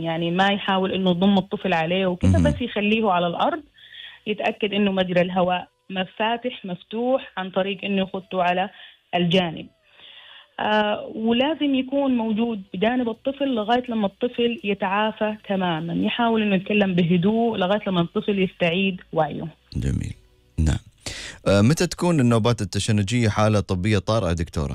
يعني ما يحاول انه يضم الطفل عليه وكذا مهم. بس يخليه على الارض يتاكد انه مجرى الهواء فاتح مفتوح عن طريق انه يخطه على الجانب آه ولازم يكون موجود بجانب الطفل لغايه لما الطفل يتعافى تماما يحاول انه يتكلم بهدوء لغايه لما الطفل يستعيد وعيه جميل نعم آه، متى تكون النوبات التشنجية حالة طبية طارئة دكتورة؟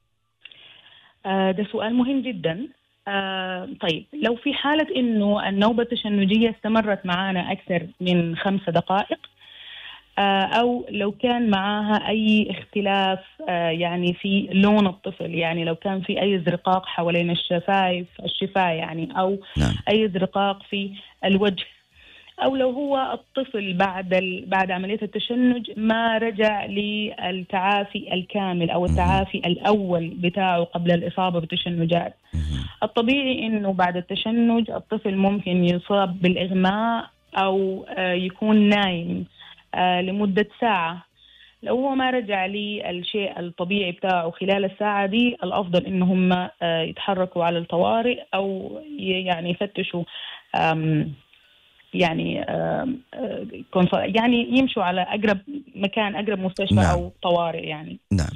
آه، ده سؤال مهم جدا آه، طيب لو في حالة إنه النوبة التشنجية استمرت معانا أكثر من خمس دقائق آه، أو لو كان معاها أي اختلاف آه، يعني في لون الطفل يعني لو كان في أي ازرقاق حوالين الشفايف الشفاه يعني أو نعم أي ازرقاق في الوجه أو لو هو الطفل بعد ال... بعد عملية التشنج ما رجع للتعافي الكامل أو التعافي الأول بتاعه قبل الإصابة بتشنجات مهم. الطبيعي انه بعد التشنج الطفل ممكن يصاب بالاغماء او آه، يكون نايم آه، لمده ساعه لو هو ما رجع للشيء الطبيعي بتاعه خلال الساعه دي الافضل ان هم آه، يتحركوا على الطوارئ او ي- يعني يفتشوا آم، يعني آم، آه، كونف- يعني يمشوا على اقرب مكان اقرب مستشفى نعم. او طوارئ يعني نعم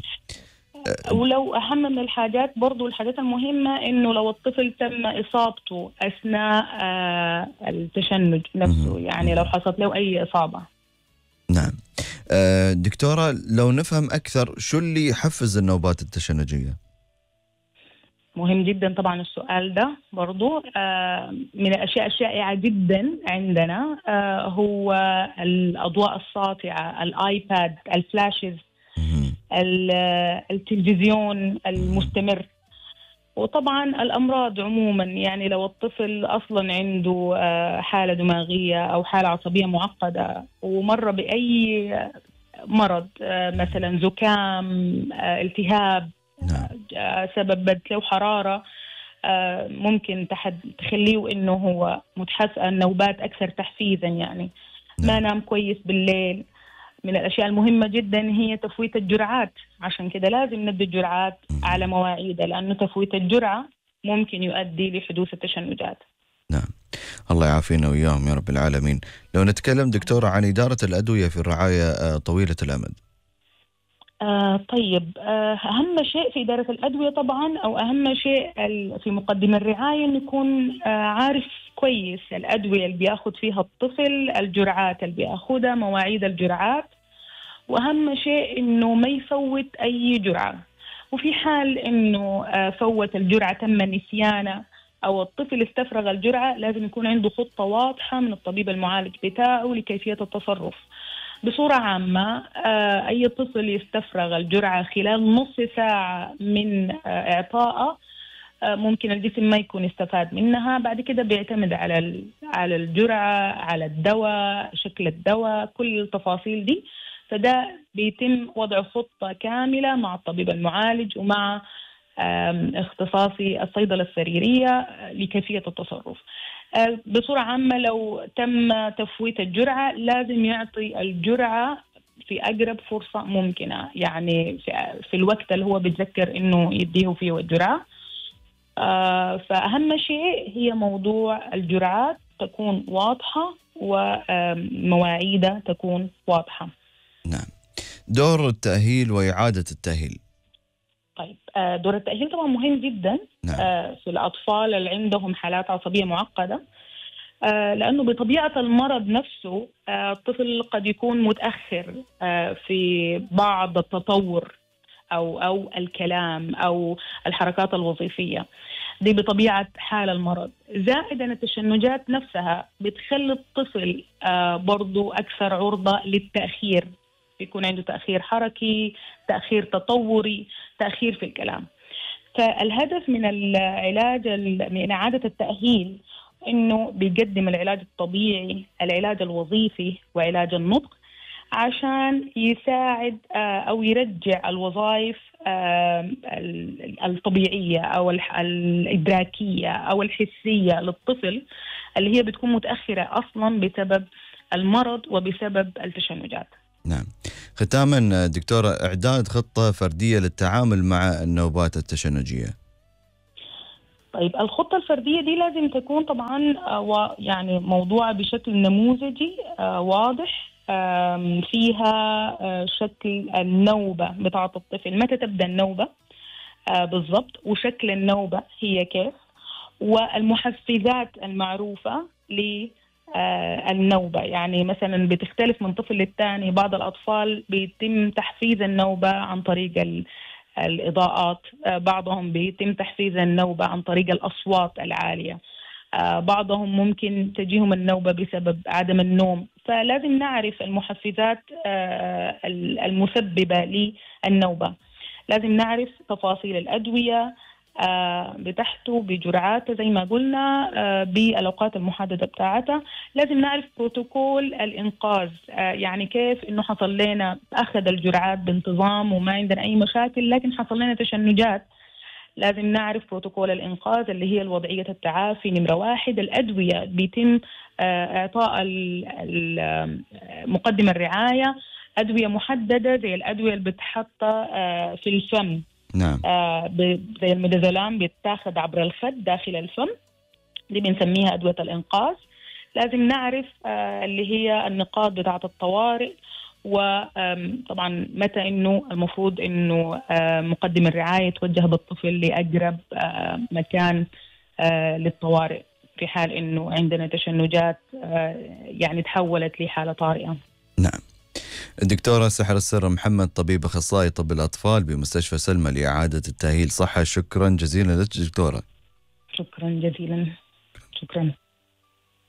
ولو أهم من الحاجات برضو الحاجات المهمة إنه لو الطفل تم إصابته أثناء آه، التشنج نفسه مهم. يعني لو حصلت له أي إصابة نعم آه، دكتورة لو نفهم أكثر شو اللي يحفز النوبات التشنجية؟ مهم جدا طبعا السؤال ده برضو آه، من الأشياء الشائعة جدا عندنا آه، هو الأضواء الساطعة الآيباد الفلاشز مهم. ال- التلفزيون المستمر وطبعا الامراض عموما يعني لو الطفل اصلا عنده آه، حاله دماغيه او حاله عصبيه معقده ومر باي مرض آه، مثلا زكام آه، التهاب نعم آه، سببت له حراره آه، ممكن تحد تخليه انه هو متحس النوبات اكثر تحفيزا يعني ما نعم. نام كويس بالليل من الاشياء المهمه جدا هي تفويت الجرعات عشان كده لازم ندي الجرعات على مواعيدها لانه تفويت الجرعه ممكن يؤدي لحدوث التشنجات نعم الله يعافينا وإياهم يا رب العالمين لو نتكلم دكتورة عن إدارة الأدوية في الرعاية آه، طويلة الأمد آه طيب آه أهم شيء في إدارة الأدوية طبعا أو أهم شيء ال- في مقدم الرعاية إنه يكون آه عارف كويس الأدوية اللي بياخد فيها الطفل الجرعات اللي بياخدها مواعيد الجرعات وأهم شيء إنه ما يفوت أي جرعة وفي حال إنه آه فوت الجرعة تم نسيانها أو الطفل استفرغ الجرعة لازم يكون عنده خطة واضحة من الطبيب المعالج بتاعه لكيفية التصرف بصورة عامة آه، أي طفل يستفرغ الجرعة خلال نص ساعة من آه، إعطائها آه، ممكن الجسم ما يكون استفاد منها بعد كده بيعتمد على ال- على الجرعة على الدواء شكل الدواء كل التفاصيل دي فده بيتم وضع خطة كاملة مع الطبيب المعالج ومع آم، اختصاصي الصيدلة السريرية آه، لكيفية التصرف آه، بصورة عامة لو تم تفويت الجرعة لازم يعطي الجرعة في أقرب فرصة ممكنة يعني في, في الوقت اللي هو بيتذكر إنه يديه فيه الجرعة آه، فأهم شيء هي موضوع الجرعات تكون واضحة ومواعيدها تكون واضحة نعم دور التأهيل وإعادة التأهيل طيب آه، دور التأهيل طبعا مهم جدا نعم آه، في الأطفال اللي عندهم حالات عصبية معقدة آه، لأنه بطبيعة المرض نفسه آه، الطفل قد يكون متأخر آه، في بعض التطور أو أو الكلام أو الحركات الوظيفية دي بطبيعة حال المرض زائدا التشنجات نفسها بتخلي الطفل آه، برضو أكثر عرضة للتأخير بيكون عنده تأخير حركي تأخير تطوري تأخير في الكلام فالهدف من العلاج من إعادة التأهيل إنه بيقدم العلاج الطبيعي العلاج الوظيفي وعلاج النطق عشان يساعد آه، أو يرجع الوظائف آه، ال- الطبيعية أو الح- الإدراكية أو الحسية للطفل اللي هي بتكون متأخرة أصلا بسبب المرض وبسبب التشنجات نعم ختاما دكتورة إعداد خطة فردية للتعامل مع النوبات التشنجية طيب الخطة الفردية دي لازم تكون طبعا آه، و- يعني موضوعة بشكل نموذجي آه، واضح آم، فيها آه، شكل النوبة بتاعة الطفل متى تبدأ النوبة آه، بالضبط وشكل النوبة هي كيف والمحفزات المعروفة للنوبة يعني مثلا بتختلف من طفل للتاني بعض الأطفال بيتم تحفيز النوبة عن طريق ال- الإضاءات آه، بعضهم بيتم تحفيز النوبة عن طريق الأصوات العالية آه، بعضهم ممكن تجيهم النوبة بسبب عدم النوم فلازم نعرف المحفزات آه، المسببة للنوبة لازم نعرف تفاصيل الأدوية آه، بتاعته بجرعاته زي ما قلنا آه، بالأوقات المحددة بتاعتها لازم نعرف بروتوكول الإنقاذ آه، يعني كيف إنه حصل لنا أخذ الجرعات بانتظام وما عندنا أي مشاكل لكن حصل لنا تشنجات لازم نعرف بروتوكول الإنقاذ اللي هي الوضعية التعافي نمرة واحد الأدوية بيتم آه، إعطاء ال- ال- آه، مقدم الرعاية أدوية محددة زي الأدوية اللي بتحط آه، في الفم نعم آه، ب- زي الميدازولام بيتاخذ عبر الخد داخل الفم دي بنسميها أدوية الإنقاذ لازم نعرف آه، اللي هي النقاط بتاعة الطوارئ وطبعا متى انه المفروض انه آه، مقدم الرعايه يتوجه بالطفل لاقرب آه، مكان آه، للطوارئ في حال انه عندنا تشنجات آه، يعني تحولت لحاله طارئه. نعم الدكتورة سحر السر محمد طبيب أخصائي طب الأطفال بمستشفى سلمى لإعادة التأهيل صحة شكرا جزيلا لك دكتورة شكرا جزيلا. شكرا.